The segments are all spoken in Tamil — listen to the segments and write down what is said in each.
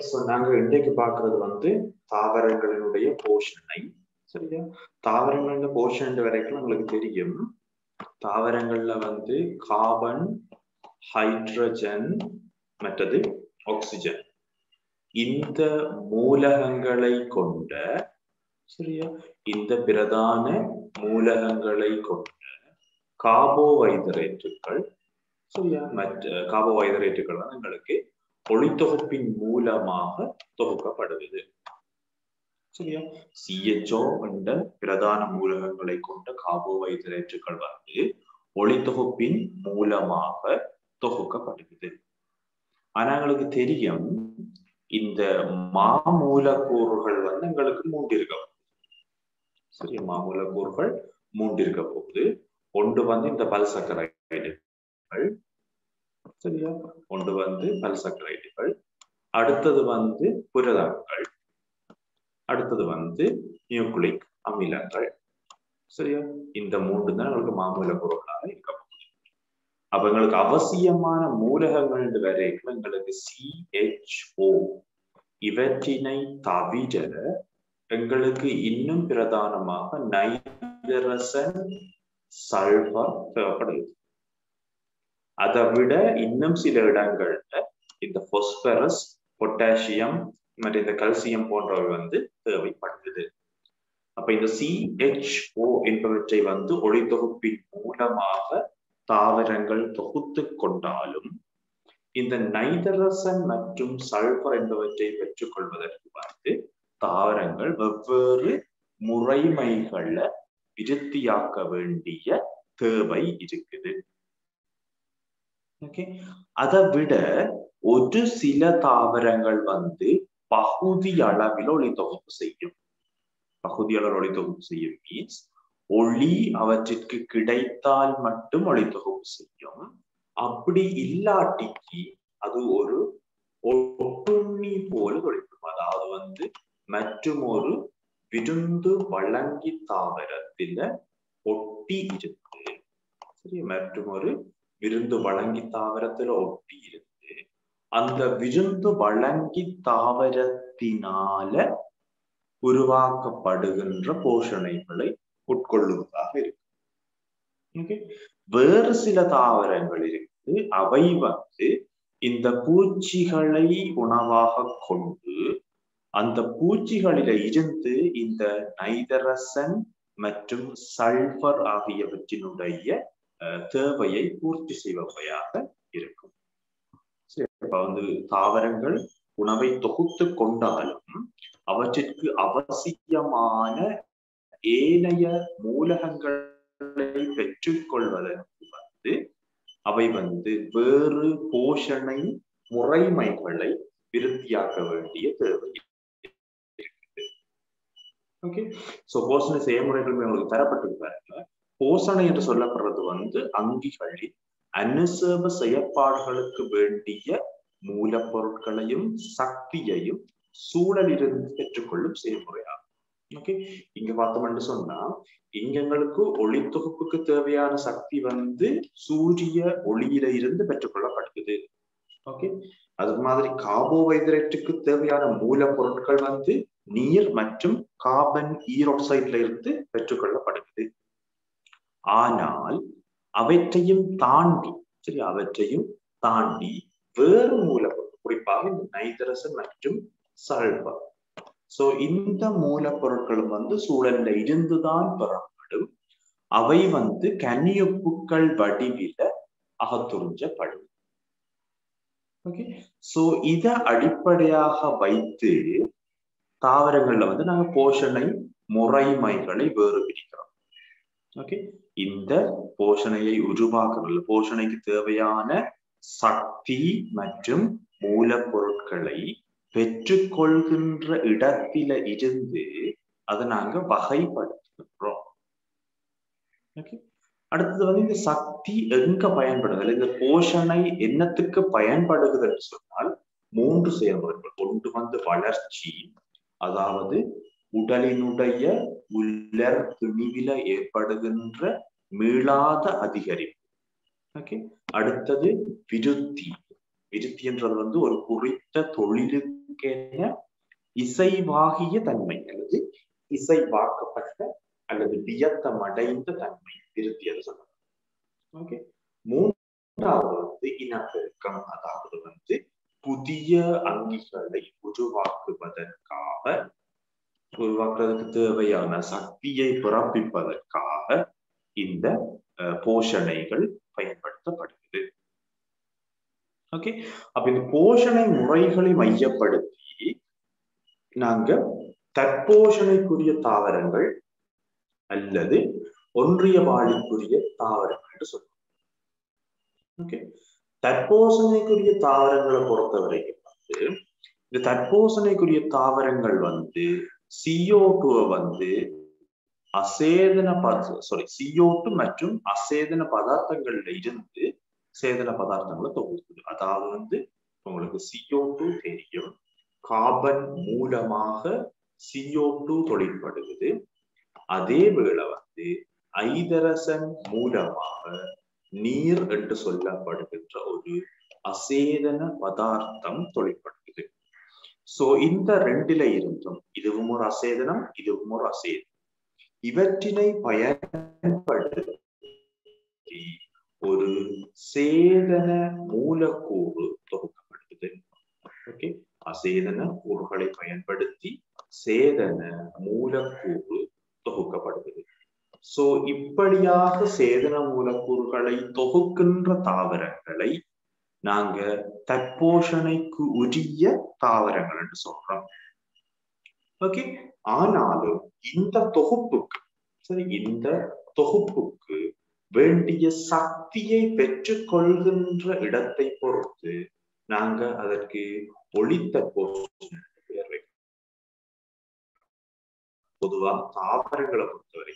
ஸோ நாங்க இன்றைக்கு பார்க்கறது வந்து தாவரங்களினுடைய போஷனை சரியா தாவரங்களின் போஷன் வரைக்கும் உங்களுக்கு தெரியும் தாவரங்கள்ல வந்து கார்பன் ஹைட்ரஜன் மற்றது ஆக்சிஜன் இந்த மூலகங்களை கொண்ட சரியா இந்த பிரதான மூலகங்களை கொண்ட கார்போஹைட்ரேட்டுகள் சரியா மற்ற கார்போஹைட்ரேட்டுகள் வந்து எங்களுக்கு ஒளித்தொகுப்பின் மூலமாக தொகுக்கப்படுவது சரியா சிஎச்ஓ என்ற பிரதான மூலகங்களை கொண்ட கார்போஹைட்ரேட்டுகள் வந்து ஒளித்தொகுப்பின் மூலமாக தொகுக்கப்படுகிறது ஆனா எங்களுக்கு தெரியும் இந்த மாமூலக்கூறுகள் வந்து எங்களுக்கு மூன்று இருக்க சரியா மாமூலக்கூறுகள் மூன்று இருக்க போகுது ஒன்று வந்து இந்த பல்சக்கரைடுகள் சரியா ஒன்று வந்து பல்சக்கரைடுகள் அடுத்தது வந்து புரதங்கள் அடுத்தது வந்து நியூக்ளிக் அமிலங்கள் சரியா இந்த மூன்று தான் எங்களுக்கு மாமூலக்கூறுகளாக இருக்க போகுது அப்ப எங்களுக்கு அவசியமான மூலகங்கள் வரைக்கும் எங்களுக்கு சிஹெச்ஓ இவற்றினை தவிர எங்களுக்கு இன்னும் பிரதானமாக நைட்ரசன் சல்பர் தேவைப்படுது அதை விட இன்னும் சில இடங்கள்ல இந்த பொஸ்பரஸ் பொட்டாசியம் மற்றும் இந்த கல்சியம் போன்றவை வந்து தேவைப்படுகிறது அப்ப இந்த சிஹெச்ஓ என்பவற்றை வந்து ஒளித்தொகுப்பின் மூலமாக தாவரங்கள் தொகுத்து கொண்டாலும் இந்த நைதரசன் மற்றும் சல்பர் என்பவற்றை பெற்றுக்கொள்வதற்கு வந்து தாவரங்கள் வெவ்வேறு முறைமைகள்ல விருத்தியாக்க வேண்டிய தேவை இருக்குது ஓகே அதை விட ஒரு சில தாவரங்கள் வந்து பகுதி அளவில் ஒளி தொகுப்பு செய்யும் பகுதி அளவில் ஒளி தொகுப்பு செய்யும் மீன்ஸ் ஒளி அவற்றிற்கு கிடைத்தால் மட்டும் ஒளி தொகுப்பு செய்யும் அப்படி இல்லாட்டிக்கு அது ஒரு ஒட்டுண்ணி போல தொழிக்கும் அதாவது வந்து மற்றும் ஒரு விருந்து வழங்கி தாவரத்தில ஒட்டி இருந்து சரி மற்றும் ஒரு விருந்து வழங்கி தாவரத்துல ஒட்டி இருந்து அந்த விருந்து வழங்கி தாவரத்தினால உருவாக்கப்படுகின்ற போஷணைகளை உட்கொள்ளுவதாக இருக்கு ஓகே வேறு சில தாவரங்கள் இருக்குது அவை வந்து இந்த பூச்சிகளை உணவாக கொண்டு அந்த பூச்சிகளில இருந்து இந்த நைதரசன் மற்றும் சல்பர் ஆகியவற்றினுடைய தேவையை பூர்த்தி செய்பவையாக இருக்கும் இப்ப வந்து தாவரங்கள் உணவை தொகுத்து கொண்டாலும் அவற்றிற்கு அவசியமான ஏனைய மூலகங்களை பெற்றுக்கொள்வதற்கு வந்து அவை வந்து வேறு போஷணை முறைமைகளை விருத்தியாக்க வேண்டிய தேவை இருக்குது ஓகே சோ போஷணை செயல்முறைகள் உங்களுக்கு தரப்பட்டிருப்பாருங்க போஷணை என்று சொல்லப்படுறது வந்து அங்கிகளில் அனுசேப செயற்பாடுகளுக்கு வேண்டிய மூலப்பொருட்களையும் சக்தியையும் சூழலிலிருந்து பெற்றுக்கொள்ளும் செயல்முறையாகும் ஓகே இங்க பார்த்தோம்னு சொன்னா இங்க எங்களுக்கு ஒளி தொகுப்புக்கு தேவையான சக்தி வந்து சூரிய ஒளியில இருந்து பெற்றுக்கொள்ளப்படுகிறது ஓகே அது மாதிரி கார்போஹைட்ரேட்டுக்கு தேவையான மூலப்பொருட்கள் வந்து நீர் மற்றும் கார்பன் ஈரோக்சைட்ல இருந்து பெற்றுக்கொள்ளப்படுகிறது ஆனால் அவற்றையும் தாண்டி சரி அவற்றையும் தாண்டி வேறு மூலப்பொருள் குறிப்பாக இந்த நைதரசன் மற்றும் சல்பர் சோ இந்த மூலப்பொருட்களும் வந்து சூழல்ல இருந்துதான் பெறப்படும் அவை வந்து கனியொப்புக்கள் வடிவில அகத்துறிஞ்சப்படும் ஓகே சோ இத அடிப்படையாக வைத்து தாவரங்கள்ல வந்து நாங்க போஷணை முறைமைகளை வேறு பிரிக்கிறோம் ஓகே இந்த போஷணையை உருவாக்குறதுல போஷணைக்கு தேவையான சக்தி மற்றும் மூலப்பொருட்களை பெற்றுக்கொள்கின்ற இடத்தில இருந்து அதை நாங்க வகைப்படுத்துகிறோம் ஓகே அடுத்தது வந்து இந்த சக்தி எங்க பயன்படுதல் இந்த போஷணை என்னத்துக்கு பயன்படுகுதுன்னு சொன்னால் மூன்று செயல்முறைகள் ஒன்று வந்து வளர்ச்சி அதாவது உடலினுடைய உலர் துணிவில ஏற்படுகின்ற மீளாத அதிகரிப்பு ஓகே அடுத்தது விருத்தி விருத்தி என்றது வந்து ஒரு குறித்த தொழிலுக்கு இசைவாகிய தன்மை அல்லது இசைவாக்கப்பட்ட அல்லது வியத்தமடைந்த தன்மை விருத்தியது சொல்லலாம் ஓகே மூன்றாவது வந்து இனப்பெருக்கம் அதாவது வந்து புதிய அங்கிகளை உருவாக்குவதற்காக உருவாக்குறதுக்கு தேவையான சக்தியை பிறப்பிப்பதற்காக இந்த போஷணைகள் பயன்படுத்தப்படுகிறது ஓகே அப்ப இந்த போஷணை முறைகளை மையப்படுத்தி நாங்க தற்போஷணைக்குரிய தாவரங்கள் அல்லது ஒன்றிய வாழிக்குரிய தாவரங்கள் என்று சொல்றோம் ஓகே தற்போசனைக்குரிய தாவரங்களை பொறுத்த வரைக்கும் வந்து இந்த தற்போசனைக்குரிய தாவரங்கள் வந்து சிஓ டூவை வந்து அசேதன பத சாரி சிஓ டூ மற்றும் அசேதன பதார்த்தங்கள்ல இருந்து சேதன பதார்த்தங்களை தொகுக்குது அதாவது வந்து உங்களுக்கு சிஓ டூ தெரியும் கார்பன் மூலமாக சிஓ டூ தொழிற்படுகிறது அதே வேளை வந்து ஐதரசன் மூலமாக நீர் என்று சொல்லப்படுகின்ற ஒரு அசேதன பதார்த்தம் தொழிற்படுகிறது சோ இந்த ரெண்டில இருந்தும் இதுவும் ஒரு அசேதனம் இதுவும் ஒரு அசேதனம் இவற்றினை பயன்படுத்தி ஒரு சேதன மூலக்கூறு தொகுக்கப்படுகிறது ஓகே அசேதன கூறுகளை பயன்படுத்தி சேதன மூலக்கூறு தொகுக்கப்படுகிறது சோ இப்படியாக சேதன மூலக்கூறுகளை தொகுக்கின்ற தாவரங்களை நாங்க தற்போஷணைக்கு உரிய தாவரங்கள் என்று சொல்றோம் ஓகே ஆனாலும் இந்த தொகுப்புக்கு சரி இந்த தொகுப்புக்கு வேண்டிய சக்தியை பெற்றுக்கொள்கின்ற இடத்தை பொறுத்து நாங்க அதற்கு ஒளித்த போஷன் பெயர் வைக்கிறோம் பொதுவா தாவரங்களை பொறுத்த வரைக்கும்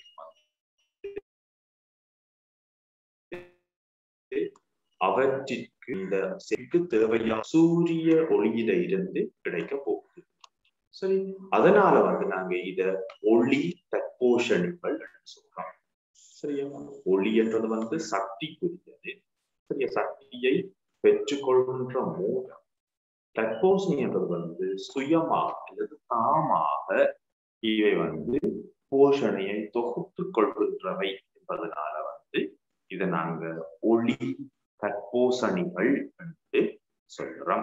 அவற்றிற்கு இந்த செக்கு தேவையான சூரிய ஒளியில இருந்து கிடைக்க போகுது சரி அதனால வந்து நாங்க இத ஒளி தற்போஷணிகள் சொல்றோம் சரியா ஒளி என்றது வந்து சக்திக்குரியது சரியா சக்தியை பெற்றுக்கொள்கின்ற மூலம் தற்போசணி என்றது வந்து சுயமாக அல்லது தாமாக இவை வந்து போஷணையை தொகுத்து கொள்கின்றவை என்பதனால வந்து இதை நாங்க ஒளி தற்போசணிகள் என்று சொல்றோம்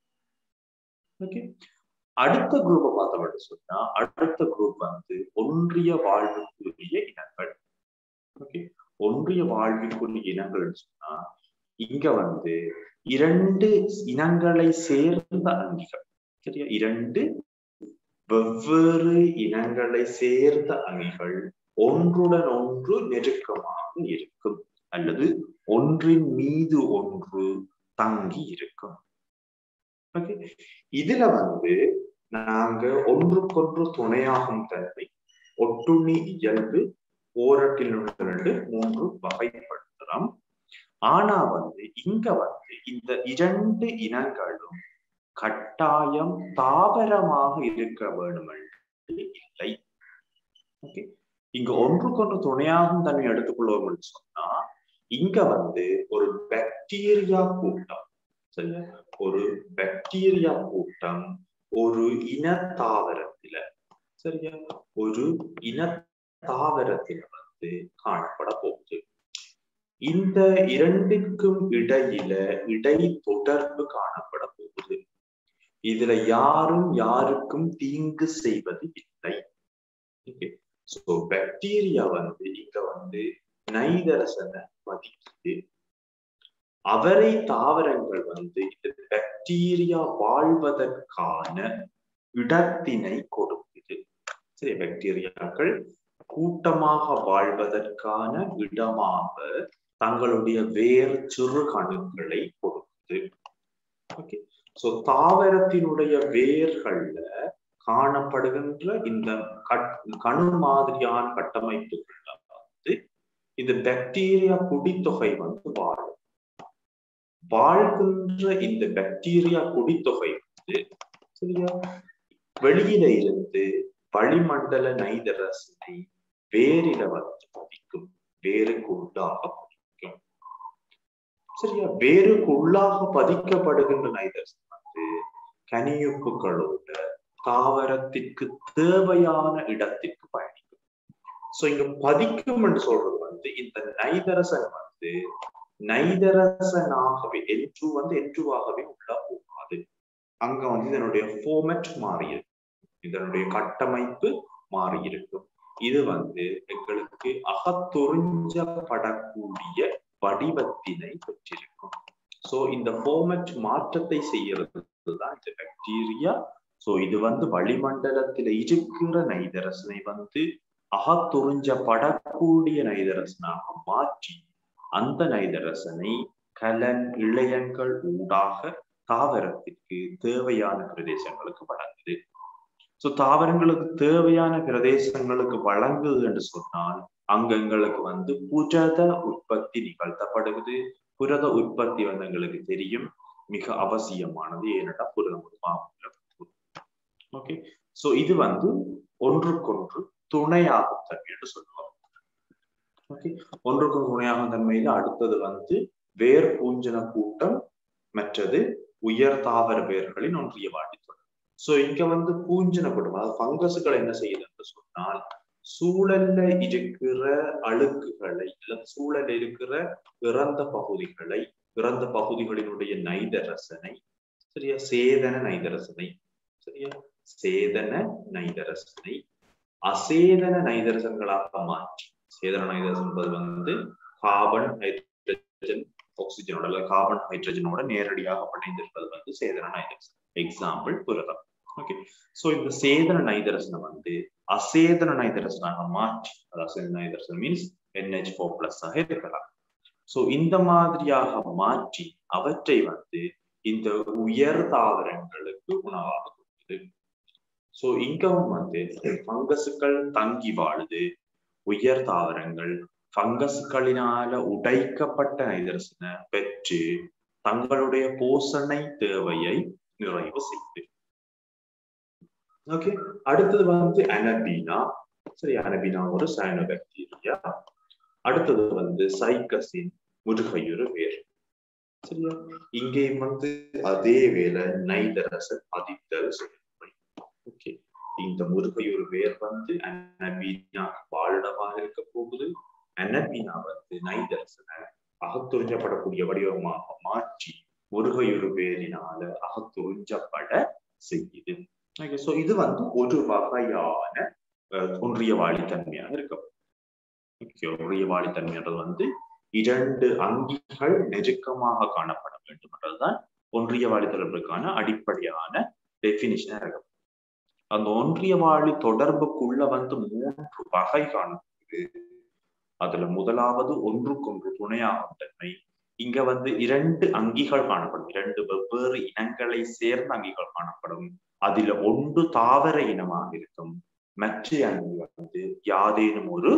ஓகே அடுத்த குரூப்பை பார்த்தோம் சொன்னா அடுத்த குரூப் வந்து ஒன்றிய வாழ்வுக்குரிய இனங்கள் ஓகே ஒன்றிய வாழ்வுக்குரிய இனங்கள்னு சொன்னா இங்க வந்து இரண்டு இனங்களை சேர்ந்த அங்கிகள் சரியா இரண்டு வெவ்வேறு இனங்களை சேர்ந்த அங்கிகள் ஒன்றுடன் ஒன்று நெருக்கமாக இருக்கும் அல்லது ஒன்றின் மீது ஒன்று தங்கி இருக்கும் ஓகே இதுல வந்து நாங்க ஒன்றுக்கொன்று துணையாகும் தன்மை ஒட்டுண்ணி இயல்பு ஓரட்டில் ரெண்டு மூன்று வகைப்படுத்தலாம் ஆனா வந்து இங்க வந்து இந்த இரண்டு இனங்களும் கட்டாயம் தாவரமாக இருக்க வேண்டும் இல்லை ஓகே இங்க ஒன்றுக்கொன்று துணையாகும் தன்மை எடுத்துக்கொள்வோம் சொன்னா இங்க வந்து ஒரு பாக்டீரியா கூட்டம் சரியா ஒரு பாக்டீரியா கூட்டம் ஒரு இன தாவரத்தில சரியா ஒரு இன தாவரத்தில வந்து காணப்பட போகுது இந்த இரண்டுக்கும் இடையில இடை தொடர்பு காணப்பட போகுது இதுல யாரும் யாருக்கும் தீங்கு செய்வது இல்லை சோ பாக்டீரியா வந்து இங்க வந்து நைதரசனை மதிக்குது அவரை தாவரங்கள் வந்து இந்த பாக்டீரியா வாழ்வதற்கான இடத்தினை கொடுக்குது சரி பாக்டீரியாக்கள் கூட்டமாக வாழ்வதற்கான இடமாக தங்களுடைய வேர் சிறுகணுக்களை கொடுக்குது ஓகே சோ தாவரத்தினுடைய வேர்கள்ல காணப்படுகின்ற இந்த கணு மாதிரியான கட்டமைப்புகள்ல வந்து இந்த பாக்டீரியா குடித்தொகை வந்து வாழும் வாழ்கின்ற இந்த பாக்டீரியா குடித்தொகை வந்து சரியா வெளியில இருந்து வளிமண்டல நைதரசனை வேரில வந்து பதிக்கும் வேருக்கு உள்ளாக பதிக்கும் சரியா வேருக்கு உள்ளாக பதிக்கப்படுகின்ற நைதரசன் வந்து கனியுப்புகளோட தாவரத்திற்கு தேவையான இடத்திற்கு பயணிக்கும் சோ இங்க பதிக்கும் என்று சொல்றது வந்து இந்த நைதரசன் வந்து நைதரசனாகவே என்று வந்து என்றுவாகவே உள்ள போகாது அங்க வந்து இதனுடைய ஃபார்மட் மாறி இருக்கும் இதனுடைய கட்டமைப்பு மாறி இருக்கும் இது வந்து எங்களுக்கு அகத்தொறிஞ்சப்படக்கூடிய வடிவத்தினை பெற்றிருக்கும் சோ இந்த ஃபார்மட் மாற்றத்தை செய்யறது தான் இந்த பாக்டீரியா சோ இது வந்து வளிமண்டலத்துல இருக்கிற நைதரசனை வந்து அகத்துறிஞ்சப்படக்கூடிய நைதரசனாக மாற்றி அந்த நைதரசனை கலன் இளையங்கள் ஊடாக தாவரத்திற்கு தேவையான பிரதேசங்களுக்கு வழங்குது சோ தாவரங்களுக்கு தேவையான பிரதேசங்களுக்கு வழங்குது என்று சொன்னால் அங்க எங்களுக்கு வந்து புரத உற்பத்தி நிகழ்த்தப்படுகிறது புரத உற்பத்தி வந்து எங்களுக்கு தெரியும் மிக அவசியமானது ஏனென்றா புரதம் ஒரு மாமூலம் ஓகே சோ இது வந்து ஒன்றுக்கொன்று துணையாகும் தன்மை என்று சொல்லுவாங்க ஓகே ஒன்றுக்கு துணையாகும் தன்மையில அடுத்தது வந்து வேர் பூஞ்சன கூட்டம் மற்றது உயர் தாவர வேர்களின் ஒன்றிய வாடித்தொடர் சோ இங்க வந்து பூஞ்சன கூட்டம் அதாவது பங்கசுகள் என்ன செய்யுது என்று சொன்னால் சூழல்ல இருக்கிற அழுக்குகளை இல்ல சூழல்ல இருக்கிற இறந்த பகுதிகளை இறந்த பகுதிகளினுடைய நைதரசனை சரியா சேதன நைதரசனை சரியா சேதன நைதரசனை அசேதன நைதரசன்களாக மாற்றி சேதன நைதரசன் என்பது வந்து கார்பன் ஹைட்ரஜன் ஆக்சிஜனோட அல்லது கார்பன் ஹைட்ரஜனோட நேரடியாக பிணைந்திருப்பது வந்து சேதன நைதரசன் எக்ஸாம்பிள் புரதம் ஓகே சோ இந்த சேதன நைதரசனை வந்து அசேதன நைதரசனாக மாற்றி அதாவது நைதரசன் மீன்ஸ் என்ஹெச் ஃபோர் பிளஸ் ஆக இருக்கலாம் சோ இந்த மாதிரியாக மாற்றி அவற்றை வந்து இந்த உயர் தாவரங்களுக்கு உணவாக கொடுக்குது சோ இங்கவும் வந்து பங்கசுக்கள் தங்கி வாழுது உயர் தாவரங்கள் பங்கஸ்களினால உடைக்கப்பட்ட நைதரசனை பெற்று தங்களுடைய போஷணை தேவையை நிறைவு செய்யுது ஓகே அடுத்தது வந்து அனபீனா சரி அனபீனா ஒரு சயனோபாக்டீரியா அடுத்தது வந்து சைக்கசின் முருகையுறு வேர் சரியா இங்கே வந்து அதே வேலை நைதரசன் அதித்தல் செயல்முறை ஓகே இந்த முருகையுறு வேர் வந்து அனபீனா வாழிடமாக இருக்க போகுது அனபீனா வந்து நைதரசனை அகத்துறிஞ்சப்படக்கூடிய வடிவமாக மாற்றி முருகையுறு வேரினால அகத்துறிஞ்சப்பட செய்யுது ஓகே சோ இது வந்து ஒரு வகையான ஒன்றிய வாழித்தன்மையாக இருக்கும் ஓகே ஒன்றிய வாழித்தன்மைன்றது வந்து இரண்டு அங்கிகள் நெருக்கமாக காணப்பட வேண்டும் என்றதுதான் ஒன்றிய வாழி தொடர்புக்கான அடிப்படையான டெபினிஷனா இருக்கும் அந்த ஒன்றிய வாழி தொடர்புக்குள்ள வந்து மூன்று வகை காணப்படுது அதுல முதலாவது ஒன்றுக்கொன்று துணையாகும் தன்மை இங்க வந்து இரண்டு அங்கிகள் காணப்படும் இரண்டு வெவ்வேறு இனங்களை சேர்ந்த அங்கிகள் காணப்படும் அதுல ஒன்று தாவர இனமாக இருக்கும் மற்ற அங்கி வந்து யாதேனும் ஒரு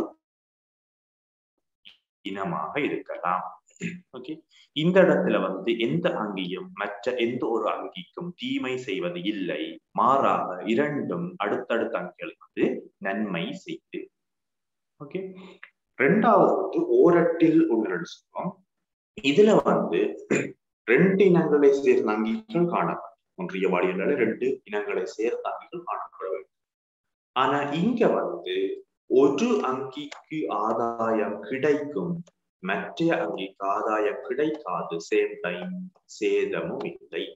இனமாக இருக்கலாம் ஓகே இந்த இடத்துல வந்து எந்த அங்கியும் மற்ற எந்த ஒரு அங்கிக்கும் தீமை செய்வது இல்லை மாறாக இரண்டும் அடுத்தடுத்த அங்கிகளுக்கு வந்து நன்மை செய்து ஓகே ரெண்டாவது வந்து ஓரட்டில் உணர்வு சொல்லுவோம் இதுல வந்து ரெண்டு இனங்களை சேர்ந்த அங்கிகள் காணப்படும் ஒன்றிய வாடியனால ரெண்டு இனங்களை சேர்ந்த அங்கிகள் காணப்பட வேண்டும் ஆனா இங்க வந்து ஒரு அங்கிக்கு ஆதாயம் கிடைக்கும் மற்ற அங்கிக்கு ஆதாயம் கிடைக்காது சேம் டைம் சேதமும் இல்லை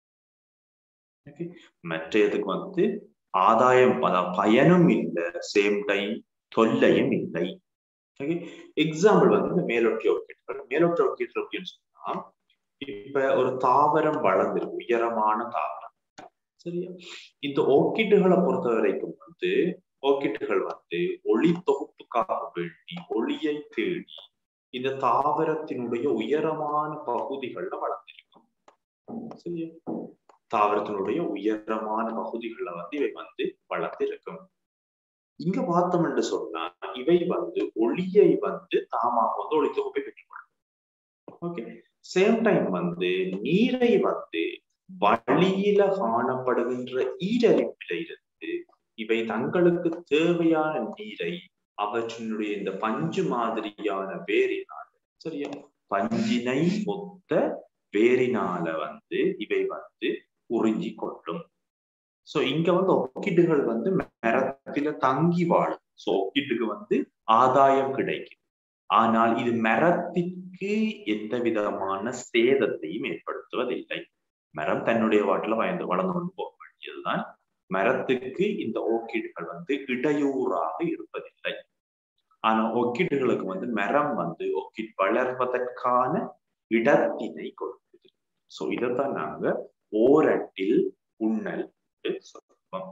மற்றையதுக்கு வந்து ஆதாயம் அதாவது பயனும் இல்லை சேம் டைம் தொல்லையும் இல்லை எக்ஸாம்பிள் வந்து இந்த மேலொட்டி ஒர்க்கிட்கள் மேலொட்டி ஒர்க்கிட்கள் அப்படின்னு சொன்னா இப்ப ஒரு தாவரம் வளர்ந்துருக்கு உயரமான தாவரம் சரியா இந்த ஓர்கிட்டுகளை பொறுத்த வரைக்கும் வந்து ஓர்கிட்டுகள் வந்து ஒளி தொகுப்புக்காக வேண்டி ஒளியை தேடி இந்த தாவரத்தினுடைய உயரமான பகுதிகள்ல வளர்ந்திருக்கும் சரியா தாவரத்தினுடைய உயரமான பகுதிகள்ல வந்து இவை வந்து வளர்ந்திருக்கும் இங்க பார்த்தோம் என்று சொன்னா இவை வந்து ஒளியை வந்து தாமாக வந்து ஒளி தொகுப்பை பெற்றுக்கொள்ளும் ஓகே சேம் டைம் வந்து நீரை வந்து வழியில காணப்படுகின்ற ஈரழிப்பில இருந்து இவை தங்களுக்கு தேவையான நீரை அவற்றினுடைய இந்த பஞ்சு மாதிரியான வேரினால சரியா பஞ்சினை மொத்த வேரினால வந்து இவை வந்து உறிஞ்சி கொள்ளும் சோ இங்க வந்து ஒக்கிட்டுகள் வந்து மரத்தில தங்கி வாழும் சோ ஒக்கிட்டுக்கு வந்து ஆதாயம் கிடைக்கும் ஆனால் இது மரத்திற்கு எந்த விதமான சேதத்தையும் ஏற்படுத்துவதில்லை மரம் தன்னுடைய வாட்டில வயந்து வளர்ந்து கொண்டு போக வேண்டியதுதான் மரத்துக்கு இந்த ஓக்கிடுகள் வந்து இடையூறாக இருப்பதில்லை ஆனா ஒக்கிடுகளுக்கு வந்து மரம் வந்து ஒக்கிட் வளர்வதற்கான இடத்தினை கொடுக்குது சோ இதைத்தான் நாங்க ஓரட்டில் உண்ணல் சொல்றோம்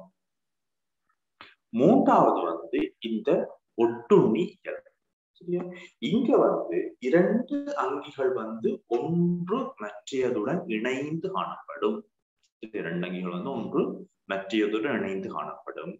மூன்றாவது வந்து இந்த ஒட்டுண்ணி இயல் சரியா இங்க வந்து இரண்டு அங்கிகள் வந்து ஒன்று மற்றையதுடன் இணைந்து காணப்படும் இரண்டு அங்கிகள் வந்து ஒன்று மற்றையதுடன் இணைந்து காணப்படும்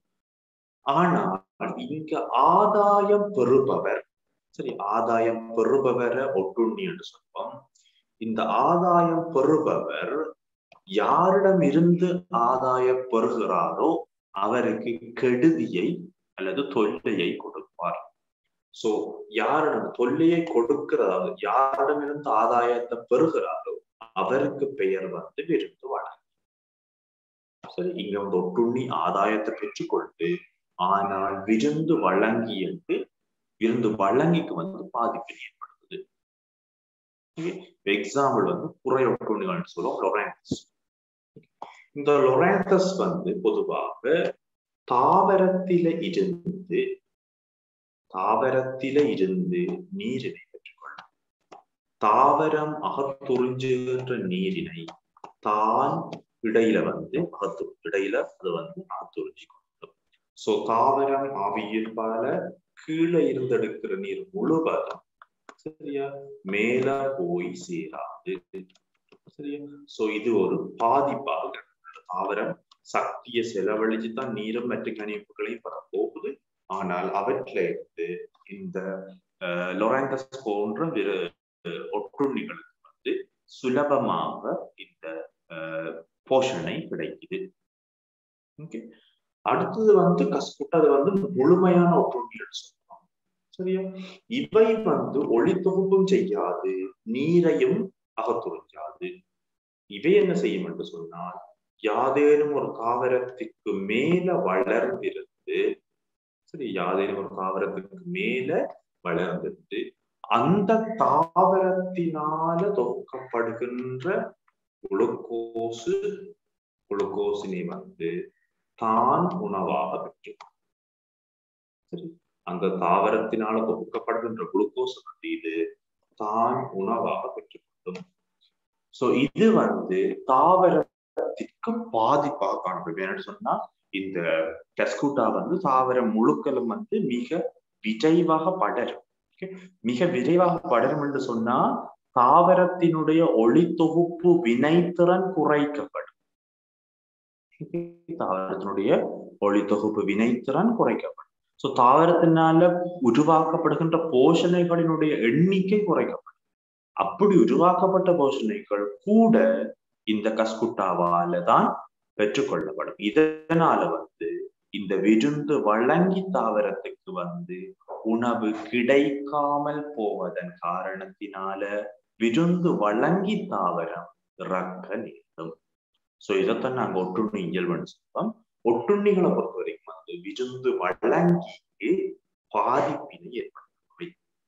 ஆனால் இங்க ஆதாயம் பெறுபவர் சரி ஆதாயம் பெறுபவரை ஒட்டுண்ணி என்று சொல்வோம் இந்த ஆதாயம் பெறுபவர் யாரிடம் இருந்து ஆதாயம் பெறுகிறாரோ அவருக்கு கெடுதியை அல்லது தொல்லையை கொடுப்பார் சோ யாரிடம் தொல்லையை கொடுக்கிறதாவது யாரிடமிருந்து ஆதாயத்தை பெறுகிறாரோ அவருக்கு பெயர் வந்து விருந்து வழங்கும் சரி இங்க வந்து ஒட்டுண்ணி ஆதாயத்தை பெற்றுக்கொண்டு ஆனால் விருந்து வழங்கியது விருந்து வழங்கிக்கு வந்து பாதிப்பினை ஏற்படுத்துது எக்ஸாம்பிள் வந்து புறை ஒட்டுண்ணிகள் சொல்லுவோம் லொராந்தஸ் இந்த லொராந்தஸ் வந்து பொதுவாக தாவரத்தில இருந்து தாவரத்தில இருந்து நீரினை பெற்றுக்கொள்ளும் தாவரம் அகத்துறிஞ்சுகின்ற நீரினை தான் இடையில வந்து அகத்து இடையில அது வந்து அகத்துறிஞ்சு கொள்ளும் சோ தாவரம் ஆவியிற்பால கீழே இருந்தெடுக்கிற நீர் முழுவதும் சரியா மேல போய் சேராது சரியா சோ இது ஒரு பாதிப்பாக தாவரம் சக்தியை செலவழிச்சு தான் நீரும் மற்ற கணிப்புகளையும் பெற போகுது ஆனால் அவற்றிலிருந்து இந்த லொராங்கஸ் போன்ற விரு ஒட்டுண்ணிகளுக்கு வந்து சுலபமாக இந்த போஷனை கிடைக்குது ஓகே அடுத்தது வந்து கஸ்குட் அது வந்து முழுமையான ஒட்டுண்ணிகள் சொல்லலாம் சரியா இவை வந்து ஒளி தொகுப்பும் செய்யாது நீரையும் அகத்துறிஞ்சாது இவை என்ன செய்யும் என்று சொன்னால் யாதேனும் ஒரு தாவரத்திற்கு மேல வளர்ந்திருந்து சரி யாதேனும் ஒரு தாவரத்துக்கு மேல வளர்ந்திருந்து அந்த தாவரத்தினால தொகுக்கப்படுகின்ற குளுக்கோசு குளுக்கோசினை வந்து தான் உணவாக பெற்று சரி அந்த தாவரத்தினால தொகுக்கப்படுகின்ற குளுக்கோஸ் வந்து இது தான் உணவாக பெற்றுக்கொள்ளும் சோ இது வந்து தாவரத்திற்கு பாதிப்பாக காணப்படும் என்னன்னு சொன்னா இந்த டெஸ்கூட்டா வந்து தாவரம் முழுக்களும் வந்து மிக விரைவாக படரும் மிக விரைவாக படரும் என்று சொன்னா தாவரத்தினுடைய ஒளி தொகுப்பு வினைத்திறன் குறைக்கப்படும் தாவரத்தினுடைய ஒளி தொகுப்பு வினைத்திறன் குறைக்கப்படும் சோ தாவரத்தினால உருவாக்கப்படுகின்ற போஷணைகளினுடைய எண்ணிக்கை குறைக்கப்படும் அப்படி உருவாக்கப்பட்ட போஷணைகள் கூட இந்த கஸ்குட்டாவால தான் பெற்றுக்கொள்ளப்படும் இதனால வந்து இந்த விருந்து வழங்கி தாவரத்துக்கு வந்து உணவு கிடைக்காமல் போவதன் காரணத்தினால விருந்து வழங்கி தாவரம் இறக்க நேரும் சோ இதைத்தான் நாங்க ஒட்டுண்ணி இயல்புன்னு சொல்றோம் ஒட்டுண்ணிகளை பொறுத்த வரைக்கும் வந்து விருந்து வழங்கி பாதிப்பினை ஏற்படுத்தவை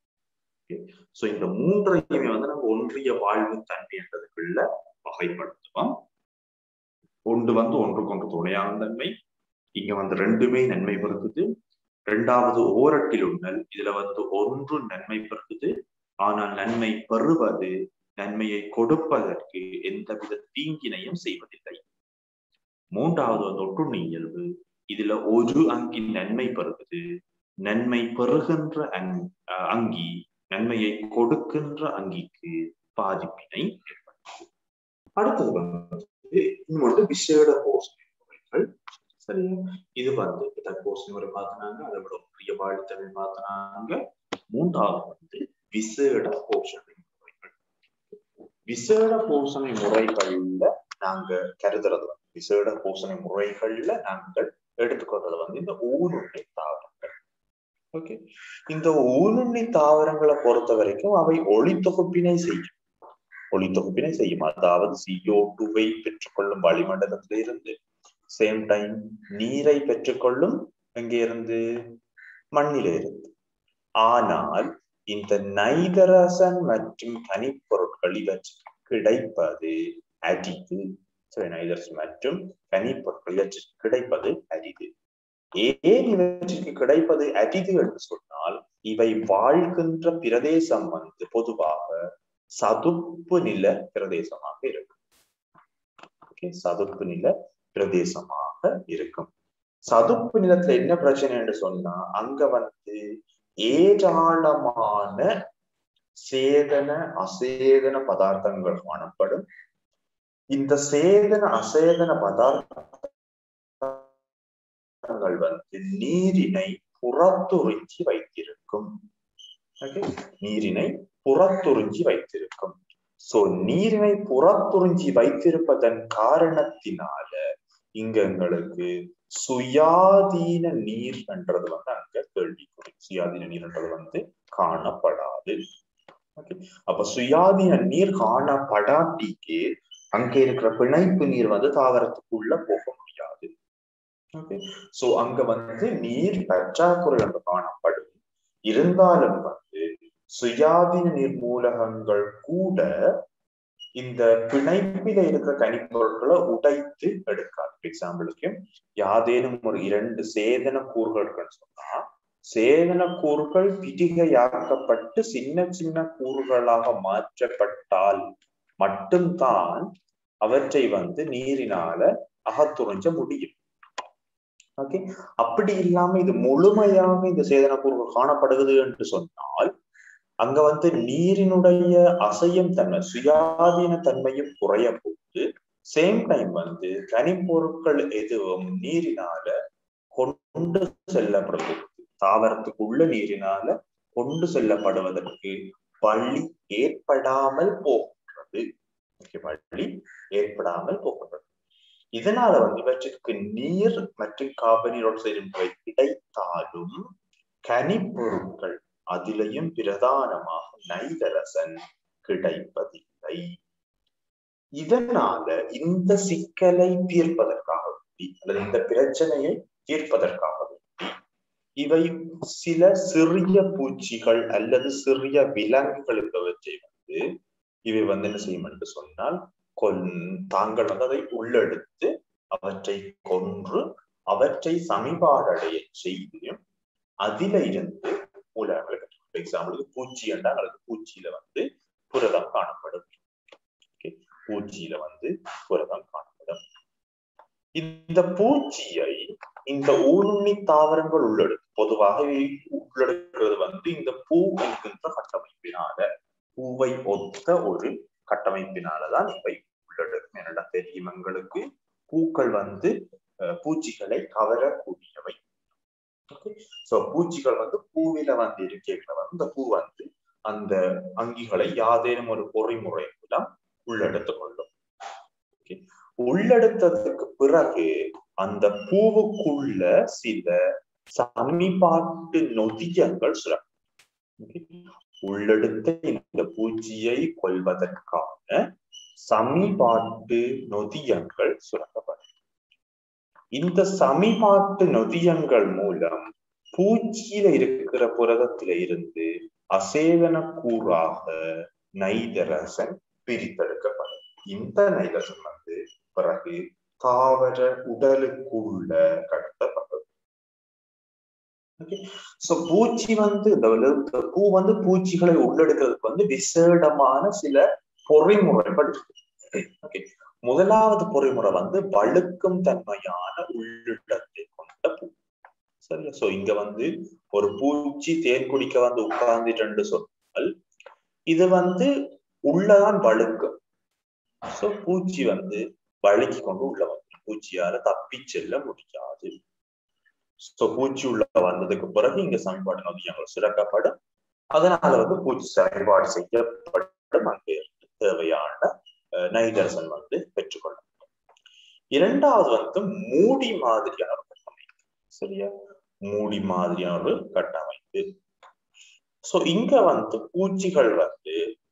சோ இந்த மூன்றையுமே வந்து நம்ம ஒன்றிய வாழ்வு தன்மை என்றதுக்குள்ள வகைப்படுத்துவோம் ஒன்று வந்து ஒன்றுக்கொன்று துணையான தன்மை இங்க வந்து ரெண்டுமே நன்மை பெருக்குது ரெண்டாவது ஓரட்டில் உண்ணல் இதுல வந்து ஒன்று நன்மை பெருக்குது ஆனால் நன்மை பெறுவது நன்மையை கொடுப்பதற்கு எந்தவித தீங்கினையும் செய்வதில்லை மூன்றாவது வந்து ஒட்டுண்ணி இயல்பு இதுல ஒரு அங்கி நன்மை பெறுவது நன்மை பெறுகின்ற அங் அங்கி நன்மையை கொடுக்கின்ற அங்கிக்கு பாதிப்பினை ஏற்படுத்தும் அடுத்தது வந்து இன்னொன்று விசேட போஷணை முறைகள் சரியா இது வந்து போஷணை முறை மாத்தினாங்க அதை விட பெரிய வாழ்த்தவை மாத்தினாங்க மூன்றாவது வந்து விசேட போஷணை முறைகள் விசேட போஷணை முறைகள்ல நாங்க கருதுறது விசேட போஷணை முறைகள்ல நாங்கள் எடுத்துக்கொள்றது வந்து இந்த ஊனுண்ணி தாவரங்கள் ஓகே இந்த ஊனுண்ணி தாவரங்களை பொறுத்த வரைக்கும் அவை ஒளி தொகுப்பினை செய்யும் ஒளி தொகுப்பினை செய்யும் அதாவது சிஓ டூவை பெற்றுக்கொள்ளும் வளிமண்டலத்திலிருந்து சேம் டைம் நீரை பெற்றுக்கொள்ளும் எங்கே இருந்து மண்ணிலிருந்து ஆனால் இந்த நைதரசன் மற்றும் கனிப்பொருட்கள் இவற்றுக்கு கிடைப்பது அரிது நைதரஸ் மற்றும் கனிப்பொருட்கள் இவற்றிற்கு கிடைப்பது அரிது ஏன் இவற்றிற்கு கிடைப்பது அரிது என்று சொன்னால் இவை வாழ்கின்ற பிரதேசம் வந்து பொதுவாக சதுப்பு நில பிரதேசமாக இருக்கும் ஓகே சதுப்பு நில பிரதேசமாக இருக்கும் சதுப்பு நிலத்துல என்ன பிரச்சனை என்று சொன்னா அங்க வந்து ஏராளமான சேதன அசேதன பதார்த்தங்கள் காணப்படும் இந்த சேதன அசேதன பதார்த்தங்கள் வந்து நீரினை புறத்துறிஞ்சி வைத்திருக்கும் நீரினை புறத்துறிஞ்சி வைத்திருக்கும் சோ நீரினை புறத்துறிஞ்சி வைத்திருப்பதன் காரணத்தினால இங்க எங்களுக்கு சுயாதீன நீர் என்றது வந்து அங்க கேள்விக்குறி சுயாதீன நீர் என்றது வந்து காணப்படாது அப்ப சுயாதீன நீர் காணப்படாட்டிக்கு அங்க இருக்கிற பிணைப்பு நீர் வந்து தாவரத்துக்குள்ள போக முடியாது ஓகே சோ அங்க வந்து நீர் பற்றாக்குறை என்று காணப்படும் இருந்தாலும் வந்து சுயாதீன நீர் மூலகங்கள் கூட இந்த பிணைப்பில இருக்கிற கனிப்பொருட்களை உடைத்து எடுக்காது எக்ஸாம்பிளுக்கு யாதேனும் ஒரு இரண்டு சேதன கூறுகள் இருக்குன்னு சொன்னா சேதன கூறுகள் பிடிகையாக்கப்பட்டு சின்ன சின்ன கூறுகளாக மாற்றப்பட்டால் மட்டும்தான் அவற்றை வந்து நீரினால அகத்துறைஞ்ச முடியும் ஓகே அப்படி இல்லாம இது முழுமையாக இந்த சேதன கூறுகள் காணப்படுகிறது என்று சொன்னால் அங்க வந்து நீரினுடைய அசையும் தன்மை சுயாதீன தன்மையும் குறைய போது சேம் டைம் வந்து கனிப்பொருட்கள் எதுவும் நீரினால கொண்டு செல்லப்படுவதற்கு தாவரத்துக்குள்ள நீரினால கொண்டு செல்லப்படுவதற்கு வழி ஏற்படாமல் போகின்றது வழி ஏற்படாமல் போகின்றது இதனால வந்து இவற்றிற்கு நீர் மற்றும் கார்பனீர் ஆக்சைடு கிடைத்தாலும் கனிப்பொருட்கள் அதிலையும் பிரதானமாக நைதரசன் கிடைப்பதில்லை இதனால இந்த சிக்கலை தீர்ப்பதற்காக வேண்டி அல்லது இந்த பிரச்சனையை தீர்ப்பதற்காக வேண்டி இவை சில சிறிய பூச்சிகள் அல்லது சிறிய விலங்குகள் என்பவற்றை வந்து இவை வந்து என்ன செய்யும் என்று சொன்னால் கொன் தாங்கள் வந்து அதை உள்ளெடுத்து அவற்றை கொன்று அவற்றை சமிபாடடைய செய்து அதில இருந்து மூலங்கள் எக்ஸாம்பிளுக்கு பூச்சி என்றால் அல்லது பூச்சியில வந்து புரதம் காணப்படும் பூச்சியில வந்து புரதம் காணப்படும் இந்த பூச்சியை இந்த ஊருண்ணி தாவரங்கள் உள்ளெடு பொதுவாக உள்ளெடுக்கிறது வந்து இந்த பூ என்கின்ற கட்டமைப்பினால பூவை ஒத்த ஒரு கட்டமைப்பினாலதான் இவை உள்ளெடுக்கும் என்னடா தெரியும் எங்களுக்கு பூக்கள் வந்து பூச்சிகளை கவரக்கூடியவை சோ பூச்சிகள் வந்து பூவில வந்து இருக்கைகளை வந்து இந்த பூ வந்து அந்த அங்கிகளை யாதேனும் ஒரு பொறிமுறை மூலம் உள்ளெடுத்து கொள்ளும் உள்ளெடுத்ததுக்கு பிறகு அந்த பூவுக்குள்ள சில சமிபாட்டு நொதியங்கள் சுரக்கும் உள்ளெடுத்த இந்த பூச்சியை கொள்வதற்கான சமிபாட்டு நொதியங்கள் சுரக்கப்படும் இந்த சமிபாட்டு நொதியங்கள் மூலம் பூச்சியில இருக்கிற புரதத்தில இருந்து அசேதன கூறாக நைதரசன் பிரித்தெடுக்கப்படும் இந்த நைதரசன் வந்து பிறகு தாவர உடலுக்குள்ள கடத்தப்பட்டது சோ பூச்சி வந்து இந்த பூ வந்து பூச்சிகளை உள்ளெடுக்கிறதுக்கு வந்து விசேடமான சில பொறிமுறைகள் ஓகே முதலாவது பொறிமுறை வந்து வழுக்கும் தன்மையான உள்ளிடத்தை கொண்ட பூ சரியா சோ இங்க வந்து ஒரு பூச்சி தேன் குடிக்க வந்து உட்கார்ந்துட்டு சொன்னால் இது வந்து உள்ளதான் வழுக்கும் சோ பூச்சி வந்து வழுக்கி கொண்டு உள்ள வந்து பூச்சியால தப்பி செல்ல முடியாது சோ பூச்சி உள்ள வந்ததுக்கு பிறகு இங்க சமன்பாடு நதியங்கள் சுரக்கப்படும் அதனால வந்து பூச்சி செயல்பாடு செய்யப்படும் அங்கே தேவையான நைட்ரசன் வந்து பெற்றுக்கொள்ளப்படும் இரண்டாவது வந்து மூடி மாதிரியான ஒரு கட்டமைப்பு சரியா மூடி மாதிரியான ஒரு கட்டமைப்பு சோ இங்க வந்து பூச்சிகள் வந்து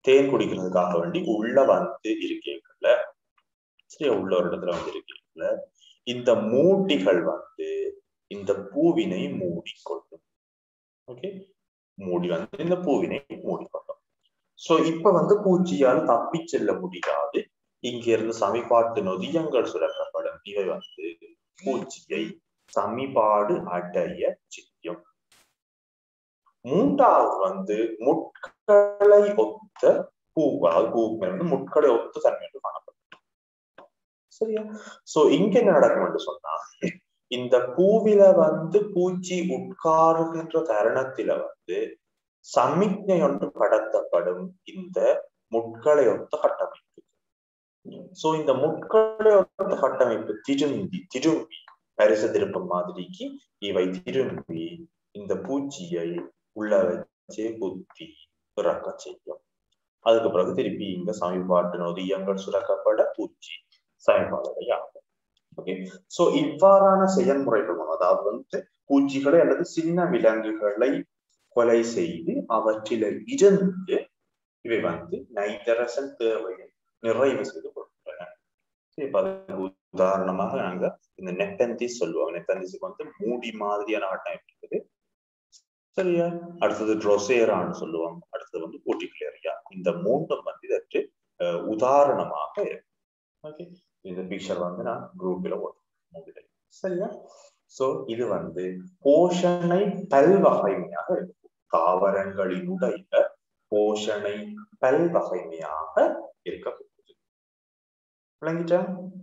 தேன் குடிக்கிறதுக்காக வேண்டி உள்ள வந்து இருக்கீங்கல்ல சரியா உள்ள ஒரு இடத்துல வந்து இருக்கீங்கல்ல இந்த மூட்டிகள் வந்து இந்த பூவினை மூடிக்கொள்ளும் ஓகே மூடி வந்து இந்த பூவினை மூடிக்கொள்ளும் சோ இப்ப வந்து பூச்சியால் தப்பி செல்ல முடியாது இங்க இருந்து சமிபாட்டு நொதியங்கள் சுரக்கப்படும் இவை வந்து பூச்சியை சமிபாடு அடைய செய்யும் மூன்றாவது வந்து முட்களை ஒத்த பூ அதாவது பூ வந்து முட்களை ஒத்த தன்மை என்று காணப்படும் சரியா சோ இங்க என்ன நடக்கும் என்று சொன்னா இந்த பூவில வந்து பூச்சி உட்காருகின்ற தருணத்தில வந்து சமிக்ஞை ஒன்று கடத்தப்படும் இந்த முட்களை ஒத்த கட்டமைப்பு சோ இந்த முட்களை ஒத்த கட்டமைப்பு திரும்பி திரும்பி பரிசு திருப்பம் மாதிரிக்கு இவை திரும்பி இந்த பூச்சியை உள்ள வச்சே குத்தி பிறக்க செய்யும் அதுக்கு பிறகு திருப்பி இங்க சமீபாட்டு நொதியங்கள் சுரக்கப்பட பூச்சி சமீபாடலை ஆகும் ஓகே சோ இவ்வாறான செயல்முறைகள் மூலம் அதாவது வந்து பூச்சிகளை அல்லது சின்ன விலங்குகளை கொலை செய்து அவற்றில இருந்து இவை வந்து நைதரசன் தேவையை நிறைவு செய்து கொடுக்கின்றன இப்ப அதுக்கு உதாரணமாக நாங்க இந்த நெப்பந்திஸ் சொல்லுவாங்க நெப்பந்திஸுக்கு வந்து மூடி மாதிரியான கட்டமைப்பு இருக்குது சரியா அடுத்தது ட்ரோசேரான்னு சொல்லுவாங்க அடுத்தது வந்து போட்டிகுலேரியா இந்த மூன்றும் வந்து இதற்கு உதாரணமாக இருக்கு ஓகே இந்த பிக்சர் வந்து நான் குரூப்ல ஓட்டுறேன் சரியா சோ இது வந்து போஷணை பல்வகைமையாக இருக்கும் தாவரங்களினுடைய போஷணை பல்வகைமையாக இருக்கக்கூடியது விளங்கிட்டா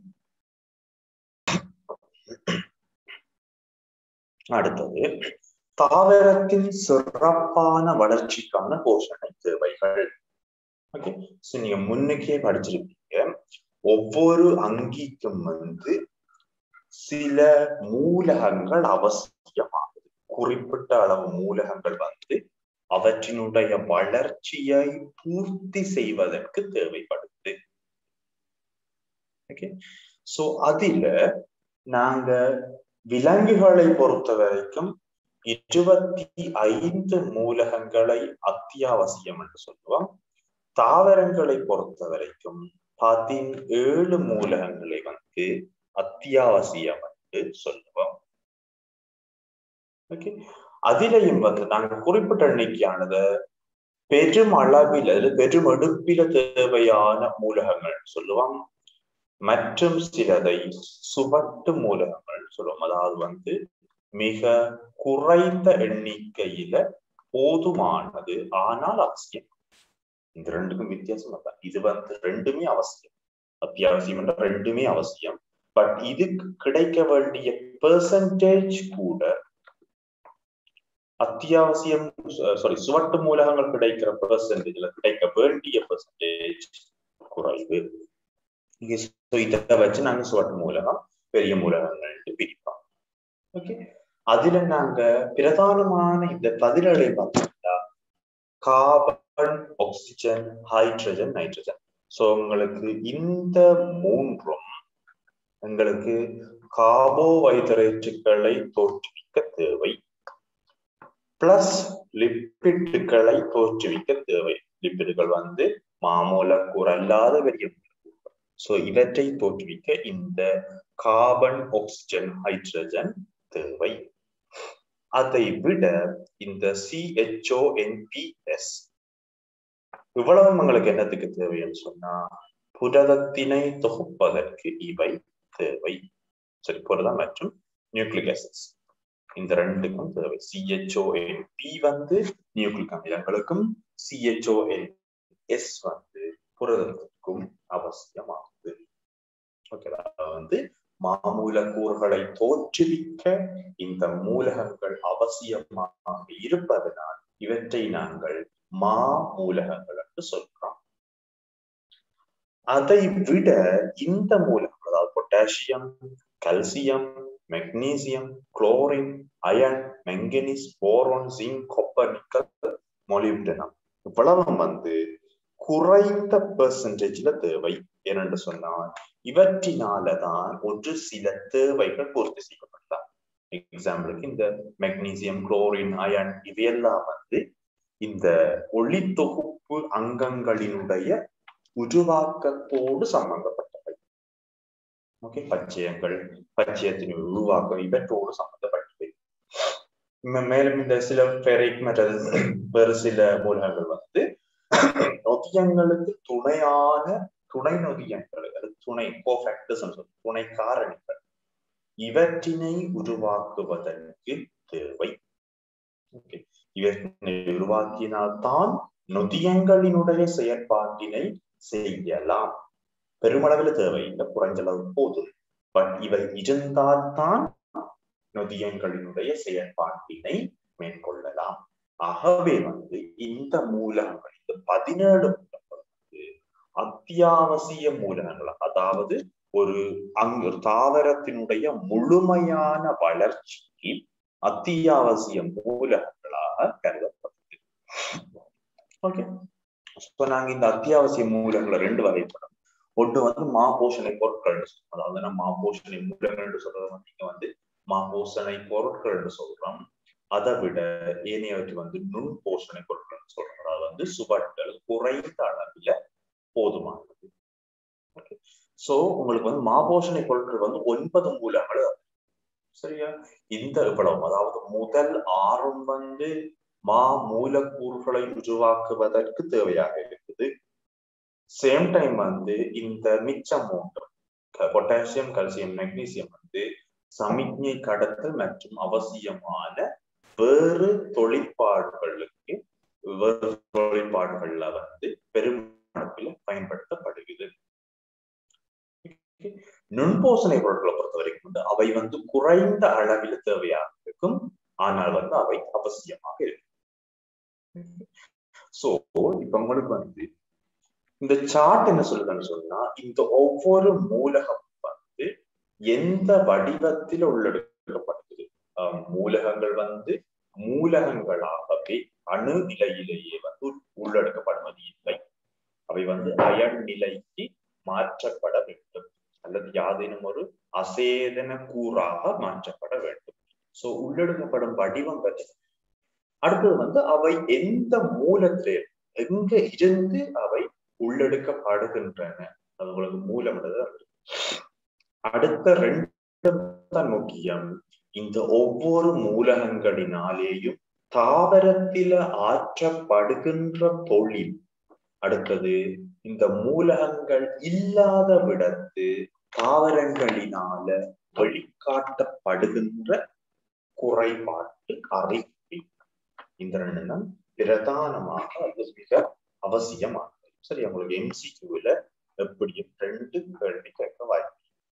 அடுத்தது தாவரத்தின் சிறப்பான வளர்ச்சிக்கான போஷணை தேவைகள் ஓகே சோ நீங்க முன்னுக்கே படிச்சிருப்பீங்க ஒவ்வொரு அங்கிக்கும் வந்து சில மூலகங்கள் அவசியமாகுது குறிப்பிட்ட அளவு மூலகங்கள் வந்து அவற்றினுடைய வளர்ச்சியை பூர்த்தி செய்வதற்கு தேவைப்படுது ஓகே சோ அதில நாங்க விலங்குகளை பொறுத்த வரைக்கும் இருபத்தி ஐந்து மூலகங்களை அத்தியாவசியம் என்று சொல்லுவோம் தாவரங்களை பொறுத்த வரைக்கும் பதினேழு மூலகங்களை வந்து அத்தியாவசியம் என்று சொல்லுவோம் ஓகே அதிலையும் வந்து நாங்க குறிப்பிட்ட எண்ணிக்கையானது பெரும் அளவில் அல்லது பெரும் எடுப்பில தேவையான மூலகங்கள் சொல்லுவோம் மற்றும் சிலதை சுவட்டு மூலகங்கள் சொல்லுவோம் அதாவது வந்து மிக குறைந்த எண்ணிக்கையில போதுமானது ஆனால் அவசியம் இந்த ரெண்டுக்கும் வித்தியாசம் அதான் இது வந்து ரெண்டுமே அவசியம் அத்தியாவசியம் என்ற ரெண்டுமே அவசியம் பட் இதுக்கு கிடைக்க வேண்டிய பெர்சன்டேஜ் கூட அத்தியாவசியம் சாரி சுவட்டு மூலகங்கள் கிடைக்கிற பெர்சன்டேஜ்ல கிடைக்க வேண்டிய பெர்சன்டேஜ் குறைவு இதை வச்சு நாங்க சுவட்டு மூலகம் பெரிய மூலகங்கள் பிரிப்போம் ஓகே அதுல நாங்க பிரதானமான இந்த பதிலலை பார்த்தீங்கன்னா carbon oxygen hydrogen nitrogen so உங்களுக்கு இந்த மூன்றும் எங்களுக்கு கார்போஹைட்ரேட்டுகளை தோற்றுவிக்க தேவை பிளஸ் லிப்பிட்டுகளை தோற்றுவிக்க தேவை லிப்பிடுகள் வந்து மாமூலக்கூறு அல்லாத பெரிய சோ இவற்றை தோற்றுவிக்க இந்த கார்பன் ஆக்சிஜன் ஹைட்ரஜன் தேவை அதை விட இந்த சிஹெச்ஓஎன்பிஎஸ் இவ்வளவு உங்களுக்கு என்னத்துக்கு தேவைன்னு சொன்னா புரதத்தினை தொகுப்பதற்கு இவை தேவை சரி புரதம் மற்றும் நியூக்ளிக் ஆசிட்ஸ் இந்த ரெண்டுக்கும் தேவை சிஹெச்ஓஎன் பி வந்து நியூக்ளிக் அமிலங்களுக்கும் சிஹெச்ஓஎன் எஸ் வந்து புரதத்திற்கும் அவசியமாகுது ஓகேவா வந்து மாமூலக்கூறுகளை தோற்றுவிக்க இந்த மூலகங்கள் அவசியமாக இருப்பதனால் இவற்றை நாங்கள் மா மூலகங்கள் என்று சொல்றோம் அதை விட இந்த மூலகங்கள் அதாவது potassium calcium magnesium chlorine iron manganese boron zinc copper nickel molybdenum இவ்வளவும் வந்து குறைந்த பெர்சன்டேஜ்ல தேவை ஏனென்று சொன்னால் இவற்றினாலதான் ஒரு சில தேவைகள் பூர்த்தி செய்யப்படலாம் எக்ஸாம்பிளுக்கு இந்த மெக்னீசியம் குளோரின் அயன் இவையெல்லாம் வந்து இந்த ஒளி தொகுப்பு அங்கங்களினுடைய உருவாக்கத்தோடு சம்பந்தப்பட்டவை ஓகே பச்சையங்கள் பச்சையத்தின் உருவாக்கம் இவற்றோடு சம்பந்தப்பட்டவை மேலும் இந்த சில ஃபெரைட் மற்றது வேறு சில மூலகங்கள் வந்து நொதியங்களுக்கு துணையான துணை நொதியங்கள் அது துணை கோஃபேக்டர்ஸ் துணை காரணிகள் இவற்றினை உருவாக்குவதற்கு தேவை இவற்றினை உருவாக்கினால்தான் நொதியங்களினுடைய செயற்பாட்டினை செய்யலாம் பெருமளவில் தேவையில்லை குறைஞ்சளவு போதும் பட் இவை இருந்தால்தான் நொதியங்களினுடைய செயற்பாட்டினை மேற்கொள்ளலாம் ஆகவே வந்து இந்த மூலகங்கள் இந்த பதினேழு மூலங்கள் வந்து அத்தியாவசிய மூலகங்கள் அதாவது ஒரு அங்கு தாவரத்தினுடைய முழுமையான வளர்ச்சிக்கு அத்தியாவசிய மூலகங்களாக கருதப்படுது ஓகே இப்ப நாங்க இந்த அத்தியாவசிய மூலங்களை ரெண்டு வகைப்படும் ஒன்று வந்து மா போஷணை பொருட்கள் அதாவது நம்ம மா போஷணை மூலங்கள் என்று சொல்றது வந்து இங்க வந்து மா போஷணை பொருட்கள் என்று சொல்றோம் அதை விட ஏனையவற்றை வந்து நுண் போஷணை பொருட்கள் சொல்றோம் அதாவது வந்து சுவர்கள் குறைந்த அளவில் போதுமானது சோ உங்களுக்கு வந்து மாபோஷணை பொருட்கள் வந்து ஒன்பது மூலங்கள் சரியா இந்த இவ்வளவு அதாவது முதல் ஆறும் வந்து மா மூலக்கூறுகளை உருவாக்குவதற்கு தேவையாக இருக்குது சேம் டைம் வந்து இந்த மிச்சம் மூன்று பொட்டாசியம் கல்சியம் மெக்னீசியம் வந்து சமிக்ஞை கடத்தல் மற்றும் அவசியமான வேறு தொழிற்பாடுகளுக்கு வேறு தொழிற்பாடுகள்ல வந்து பெருமளவில் பயன்படுத்தப்படுகிறது நுண்போசனை பொருட்களை பொறுத்த வரைக்கும் வந்து அவை வந்து குறைந்த அளவில் தேவையாக இருக்கும் ஆனால் வந்து அவை அவசியமாக இருக்கும் சோ இப்ப உங்களுக்கு வந்து இந்த சார்ட் என்ன சொல்லுதுன்னு சொன்னா இந்த ஒவ்வொரு மூலகம் வந்து எந்த வடிவத்தில் உள்ளெடுக்கப்படுகிறது மூலகங்கள் வந்து மூலகங்களாகவே அணு நிலையிலேயே வந்து உள்ளெடுக்கப்படுவது இல்லை அவை வந்து அயன் நிலைக்கு மாற்றப்பட வேண்டும் அல்லது யாதேனும் ஒரு அசேதன கூறாக மாற்றப்பட வேண்டும் சோ உள்ளெடுக்கப்படும் வடிவம் பற்றி அடுத்தது வந்து அவை எந்த மூலத்திலே எங்க இருந்து அவை உள்ளெடுக்கப்படுகின்றன அது உங்களுக்கு மூலம் அடுத்த ரெண்டு முக்கியம் இந்த ஒவ்வொரு மூலகங்களினாலேயும் தாவரத்தில ஆற்றப்படுகின்ற தொழில் அடுத்தது இந்த மூலகங்கள் இல்லாத விடத்து தாவரங்களினால வெளிக்காட்டப்படுகின்ற குறைபாட்டு அறிக்கை இந்த ரெண்டு தான் பிரதானமாக அது மிக அவசியமானது சரி உங்களுக்கு எம்சிக்யூல எப்படியும் ரெண்டு கேள்வி கேட்க வாய்ப்பு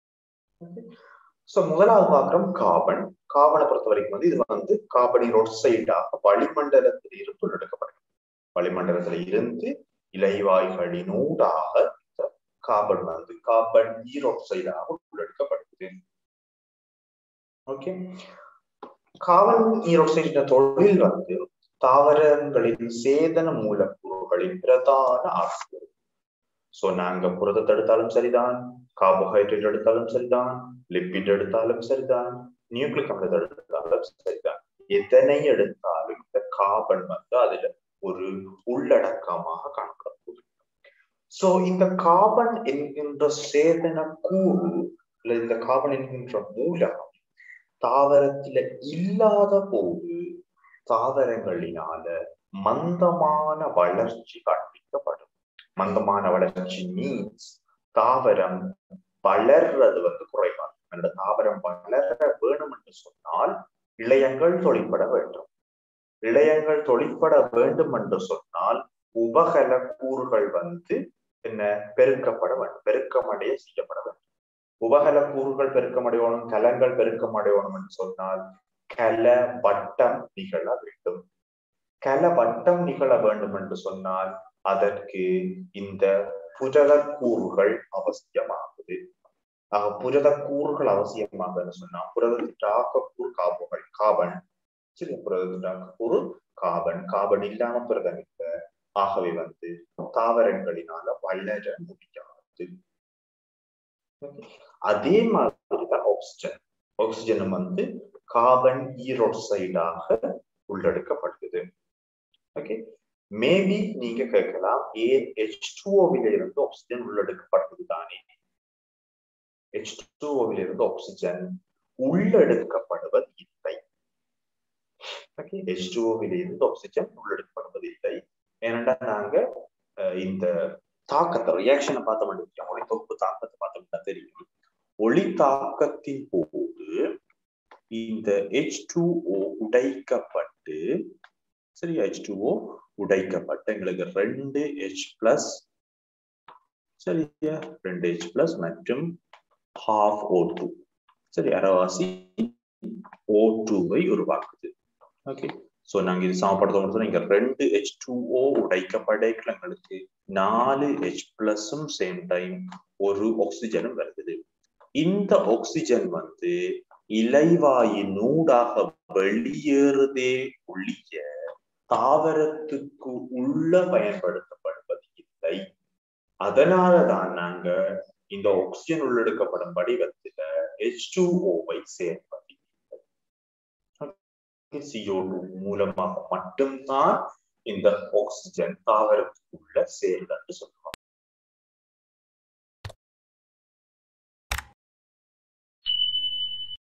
சோ முதலாவது பாக்குறோம் கார்பன் கார்பனை பொறுத்த வரைக்கும் வந்து இது வந்து கார்பனின் ஒட்சைடாக வளிமண்டலத்தில் இருந்து எடுக்கப்படுகிறது வளிமண்டலத்துல இருந்து இலைவாய்களினூடாக கார்பன் வந்து கார்பன் ஈரோக்சைடாக உள்ளெடுக்கப்படுகிறது ஓகே கார்பன் ஈரோக்சைடின் தொழில் வந்து தாவரங்களின் சேதன மூலக்கூறுகளின் பிரதான ஆசிரியர் சோ நாங்க புரதத்தை எடுத்தாலும் சரிதான் கார்போஹைட்ரேட் எடுத்தாலும் சரிதான் லிப்பிட் எடுத்தாலும் சரிதான் நியூக்ளிக் அமிலத்தை எடுத்தாலும் சரிதான் எத்தனை எடுத்தாலும் இந்த கார்பன் வந்து அதுல ஒரு உள்ளடக்கமாக காணப்படும் சோ இந்த கார்பன் என்கின்ற சேதன கூறு இல்ல இந்த கார்பன் என்கின்ற மூலகம் தாவரத்துல இல்லாத போது தாவரங்களினால மந்தமான வளர்ச்சி காண்பிக்கப்படும் மந்தமான வளர்ச்சி மீன்ஸ் தாவரம் வளர்றது வந்து குறைவாக அந்த தாவரம் வளர வேணும் என்று சொன்னால் இளையங்கள் தொழிற்பட வேண்டும் இளையங்கள் தொழிற்பட வேண்டும் என்று சொன்னால் உபகல கூறுகள் வந்து என்ன பெருக்கப்பட வேண்டும் பெருக்கமடைய செய்யப்பட வேண்டும் உபகல கூறுகள் பெருக்கமடையணும் கலங்கள் பெருக்கமடையணும் என்று சொன்னால் கல வட்டம் நிகழ வேண்டும் கல வட்டம் நிகழ வேண்டும் என்று சொன்னால் அதற்கு இந்த புரத கூறுகள் அவசியமாகுது ஆக புரத கூறுகள் அவசியமாக சொன்னா புரதத்திற்காக கூறு காப்புகள் காபன் சரி புரதத்திற்காக கூறு காபன் காபன் இல்லாம புரதம் இல்லை ஆகவே வந்து தாவரங்களினால வளர முடியாது அதே மாதிரிதான் ஆக்சிஜன் ஆக்சிஜனும் வந்து கார்பன் ஈரோக்சைடாக உள்ளெடுக்கப்படுகிறது ஓகே மேபி நீங்க கேட்கலாம் ஏன் ஹெச் டூஓவில இருந்து ஆக்சிஜன் உள்ளெடுக்கப்படுவது தானே ஹெச் டூஓவில இருந்து ஆக்சிஜன் உள்ளெடுக்கப்படுவது இல்லை ஓகே ஹெச் டூஓவில இருந்து ஆக்சிஜன் உள்ளெடுக்கப்படுவது இல்லை ஏனென்றா நாங்க இந்த தாக்கத்தை ரியாக்ஷனை பார்த்த மாட்டேங்க ஒளி தொகுப்பு தாக்கத்தை பார்த்தோம்னா தெரியும் ஒளி தாக்கத்தின் போது இந்த ஹெச் டூஓ உடைக்கப்பட்டு சரி ஹெச் டூஓ உடைக்கப்பட்டு எங்களுக்கு ரெண்டு ஹெச் பிளஸ் சரியா ரெண்டு ஹெச் பிளஸ் மற்றும் ஹாஃப் ஓ டூ சரி அரைவாசி ஓ டூவை உருவாக்குது ஓகே ஸோ நாங்க இது சமப்படுத்த இங்க ரெண்டு ஹெச் டூ ஓ உடைக்கப்படைகள் எங்களுக்கு நாலு ஹெச் பிளஸும் சேம் டைம் ஒரு ஆக்சிஜனும் வருது இந்த ஆக்சிஜன் வந்து இலைவாயினூடாக வெளியேறுதே ஒழிய தாவரத்துக்கு உள்ள பயன்படுத்தப்படுவது இல்லை அதனாலதான் நாங்க இந்த ஆக்சிஜன் உள்ளெடுக்கப்படும் வடிவத்துல ஹெச் டூ ஓவை சேர்ப்பது சிஓ மூலமாக மட்டும்தான் இந்த ஆக்சிஜன் தாவரத்துக்குள்ள சேர்ந்தன்னு சொல்லுவாங்க